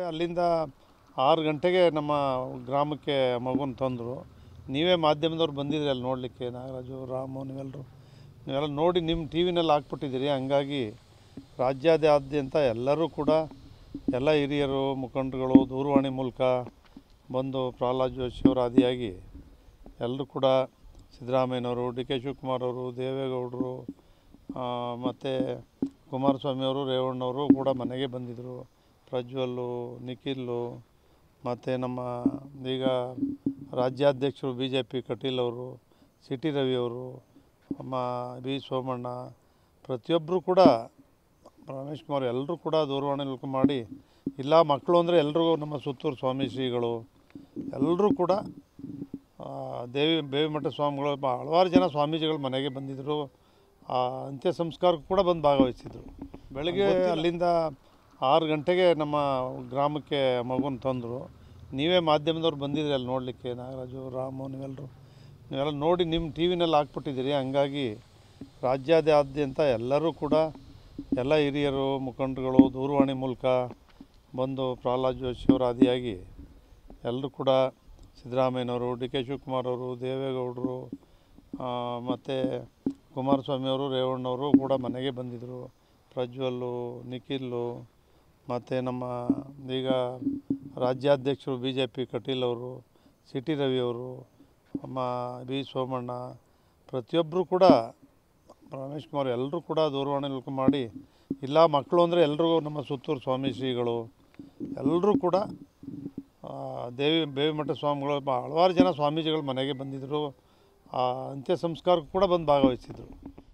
ಅಲ್ಲಿಂದ ಆರು ಗಂಟೆಗೆ ನಮ್ಮ ಗ್ರಾಮಕ್ಕೆ ಮಗುನ ತಂದರು ನೀವೇ ಮಾಧ್ಯಮದವ್ರು ಬಂದಿದ್ರಿ ಅಲ್ಲಿ ನೋಡಲಿಕ್ಕೆ ನಾಗರಾಜು ರಾಮು ನೀವೆಲ್ಲರೂ ನೀವೆಲ್ಲ ನೋಡಿ ನಿಮ್ಮ ಟಿ ವಿನಲ್ಲಿ ಹಾಕ್ಬಿಟ್ಟಿದ್ದೀರಿ ಹಂಗಾಗಿ ರಾಜ್ಯಾದ್ಯಂತ ಎಲ್ಲರೂ ಕೂಡ ಎಲ್ಲ ಹಿರಿಯರು ಮುಖಂಡರುಗಳು ದೂರವಾಣಿ ಮೂಲಕ ಬಂದು ಪ್ರಹ್ಲಾದ್ ಜೋಶಿ ಅವರ ಆದಿಯಾಗಿ ಎಲ್ಲರೂ ಕೂಡ ಸಿದ್ದರಾಮಯ್ಯನವರು ಡಿ ಕೆ ಶಿವಕುಮಾರ್ ಅವರು ದೇವೇಗೌಡರು ಮತ್ತು ಕುಮಾರಸ್ವಾಮಿ ಅವರು ರೇವಣ್ಣವರು ಕೂಡ ಮನೆಗೆ ಬಂದಿದ್ದರು ಪ್ರಜ್ವಲ್ಲು ನಿಖಿಲ್ಲು ಮತ್ತು ನಮ್ಮ ಈಗ ರಾಜ್ಯಾಧ್ಯಕ್ಷರು ಬಿ ಜೆ ಪಿ ಕಟೀಲ್ ಅವರು ಸಿ ಟಿ ರವಿ ಅವರು ನಮ್ಮ ವಿ ಸೋಮಣ್ಣ ಪ್ರತಿಯೊಬ್ಬರು ಕೂಡ ರಮೇಶ್ ಕುಮಾರ್ ಎಲ್ಲರೂ ಕೂಡ ದೂರವಾಣಿ ಮೂಲಕ ಮಾಡಿ ಇಲ್ಲ ಮಕ್ಕಳು ಅಂದರೆ ಎಲ್ಲರೂ ನಮ್ಮ ಸುತ್ತೂರು ಸ್ವಾಮಿ ಶ್ರೀಗಳು ಎಲ್ಲರೂ ಕೂಡ ಆ, ದೇವಿ ಬೇವಿಮಠ ಸ್ವಾಮಿಗಳು ಬ- ಹಲವಾರು ಜನ ಸ್ವಾಮೀಜಿಗಳು ಮನೆಗೆ ಬಂದಿದ್ದರು ಆ ಅಂತ್ಯ ಸಂಸ್ಕಾರಕ್ಕೂ ಕೂಡ ಬಂದು ಭಾಗವಹಿಸಿದರು ಬೆಳಗ್ಗೆ ಅಲ್ಲಿಂದ ಆರು ಗಂಟೆಗೆ ನಮ್ಮ ಗ್ರಾಮಕ್ಕೆ ಮಗುನ ತಂದರು ನೀವೇ ಮಾಧ್ಯಮದವ್ರು ಬಂದಿದ್ರಿ ಅಲ್ಲಿ ನೋಡಲಿಕ್ಕೆ ನಾಗರಾಜು ರಾಮು ನೀವೆಲ್ಲರೂ ನೀವೆಲ್ಲ ನೋಡಿ ನಿಮ್ಮ ಟಿ ವಿನಲ್ಲಿ ಹಾಕ್ಬಿಟ್ಟಿದ್ದೀರಿ ಹಂಗಾಗಿ ರಾಜ್ಯಾದ್ಯಂತ ಎಲ್ಲರೂ ಕೂಡ ಎಲ್ಲ ಹಿರಿಯರು ಮುಖಂಡರುಗಳು ದೂರವಾಣಿ ಮೂಲಕ ಬಂದು ಪ್ರಹ್ಲಾದ್ ಜೋಶಿ ಅವರ ಆದಿಯಾಗಿ ಎಲ್ಲರೂ ಕೂಡ ಸಿದ್ದರಾಮಯ್ಯನವರು ಡಿ ಕೆ ಶಿವಕುಮಾರ್ ಅವರು ದೇವೇಗೌಡರು ಮತ್ತು ಕುಮಾರಸ್ವಾಮಿ ಅವರು ರೇವಣ್ಣವರು ಕೂಡ ಮನೆಗೆ ಬಂದಿದ್ದರು ಪ್ರಜ್ವಲ್ಲು ನಿಖಿಲ್ಲು ಮತ್ತು ನಮ್ಮ ಈಗ ರಾಜ್ಯಾಧ್ಯಕ್ಷರು ಬಿ ಜೆ ಪಿ ಕಟೀಲ್ ಅವರು ಸಿ ಟಿ ರವಿ ಅವರು ನಮ್ಮ ವಿ ಸೋಮಣ್ಣ ಪ್ರತಿಯೊಬ್ಬರು ಕೂಡ ರಮೇಶ್ ಕುಮಾರ್ ಎಲ್ಲರೂ ಕೂಡ ದೂರವಾಣಿ ಮೂಲಕ ಮಾಡಿ ಇಲ್ಲ ಮಕ್ಕಳು ಅಂದರೆ ಎಲ್ಲರೂ ನಮ್ಮ ಸುತ್ತೂರು ಸ್ವಾಮಿ ಶ್ರೀಗಳು ಎಲ್ಲರೂ ಕೂಡ ಆ, ದೇವಿ ಬೇವಿಮಠ ಸ್ವಾಮಿಗಳು ಬ- ಹಲವಾರು ಜನ ಸ್ವಾಮೀಜಿಗಳು ಮನೆಗೆ ಬಂದಿದ್ದರು ಆ ಅಂತ್ಯ ಸಂಸ್ಕಾರಕ್ಕೂ ಕೂಡ ಬಂದು ಭಾಗವಹಿಸಿದರು